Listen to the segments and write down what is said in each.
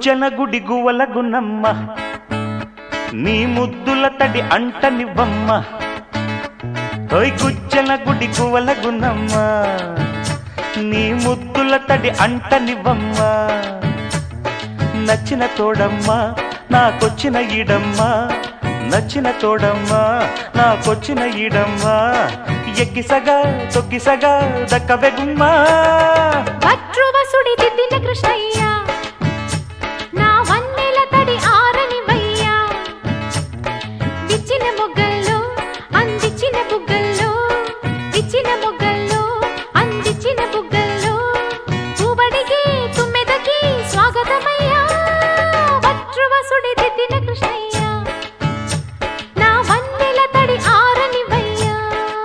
గుజ్జన గుడి గువల గున్నమ్మ నీ ముద్దుల తడి అంటనివ్వమ్మ ఓయ్ గుజ్జన గుడి గువల గున్నమ్మ నీ ముద్దుల తడి అంటనివ్వమ్మ నచ్చిన తోడమ్మ నాకొచ్చిన ఈడమ్మ నచ్చిన తోడమ్మ నాకొచ్చిన ఈడమ్మ ఎక్కిసగా తొక్కిసగా దక్కబెగుమ్మా భద్రువసుడి దిద్దిన కృష్ణయ్య నా వన్నెల తడి ఆరని వయ్యా విచ్చిన మొగ్గల్లో అందించిన బుగ్గల్లో విచ్చిన మొగ్గల్లో అందించిన బుగ్గల్లో పూబడికి తుమ్మెదకి స్వాగతమయ్యా భద్రువసుడి దిద్దిన కృష్ణయ్య నా వన్నెల తడి ఆరని వయ్యా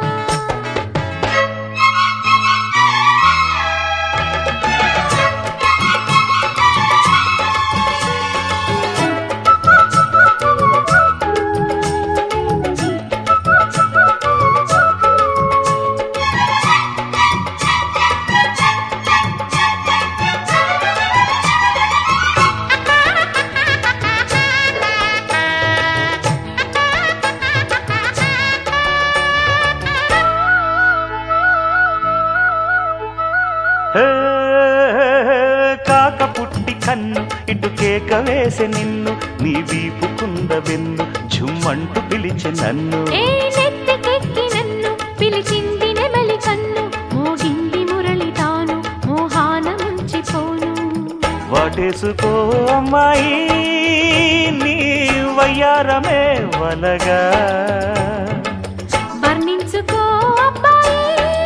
హే, కాక పుట్టి కన్ను ఇటు కేక వేసే నిన్ను నీ వీపు కుంద వెన్ను జుమ్మంటూ పిలిచి నన్ను ఏ నెత్తికెక్కి నన్ను పిలిచింది నెమలి కన్ను మోగింది మురళి తాను మోహాన ముంచిపోను వాటేసుకో అమ్మాయి నీ వయ్యారమే వలగా వర్ణించుకో అబ్బాయి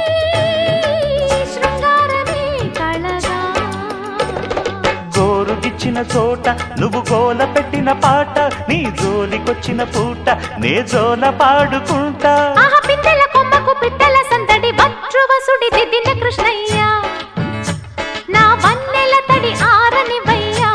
శృంగారమే కళగా గోరుగిచ్చిన చోట నువ్వు గోల పెట్టిన పాట నీ జోలికొచ్చిన పూట నే జోల పాడుకుంటా ఆహా పిట్టల కొమ్మకు పిట్టల సందడి భద్రువసుడి దిద్దిన కృష్ణయ్య నా వన్నెల తడి ఆరని వయ్యా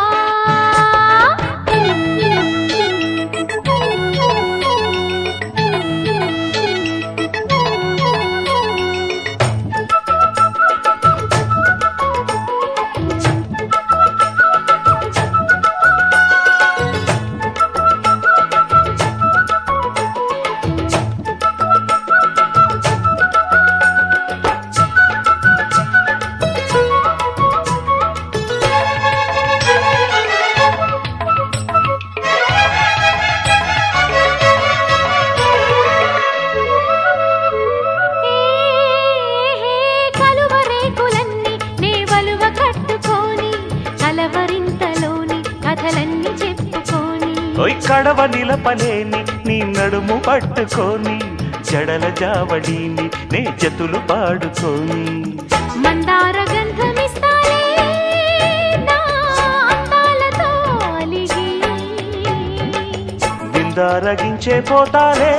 ఏహే కలువరేకులన్నీ నే వలువ కట్టుకొని కలవరింతలోని కథలన్నీ చెప్పుకొని ఓయ్ కడవ నిలపలేని నీ నడుము పట్టుకొని జడల జావడిని నే జతులు పాడుకొని మందార గంధమిస్తాలే నా అందాలతో అలిగి విందారగించే పోతాలే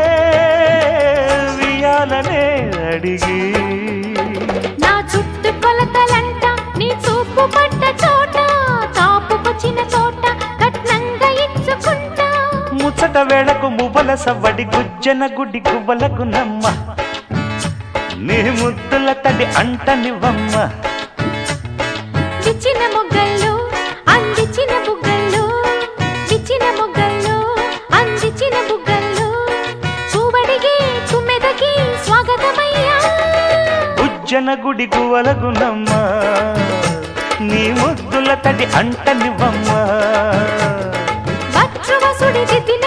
వియాలనే అడిగి నా చుట్టూ కొలతలంట నీ చూపు పడ్డ చోట తాపుకొచ్చిన చోట కట్నంగా ఇచ్చుకుంటా ముచ్చట వేళకు మువ్వల సవ్వడి గుజ్జన గుడి గువ్వలకు నమ్మ నీ ముద్దుల తడి అంటనివ్వమ్మ విచ్చిన మొగ్గల్లో అందించిన బుగ్గల్లో విచ్చిన మొగ్గల్లో అందించిన బుగ్గల్లో పూవడికి తుమ్మెదకి స్వాగతమయ్యా గుజ్జన గుడి గువ్వలకు నమ్మ నీ ముద్దుల తడి అంటనివ్వమ్మ భద్రవసుడి దిద్దిన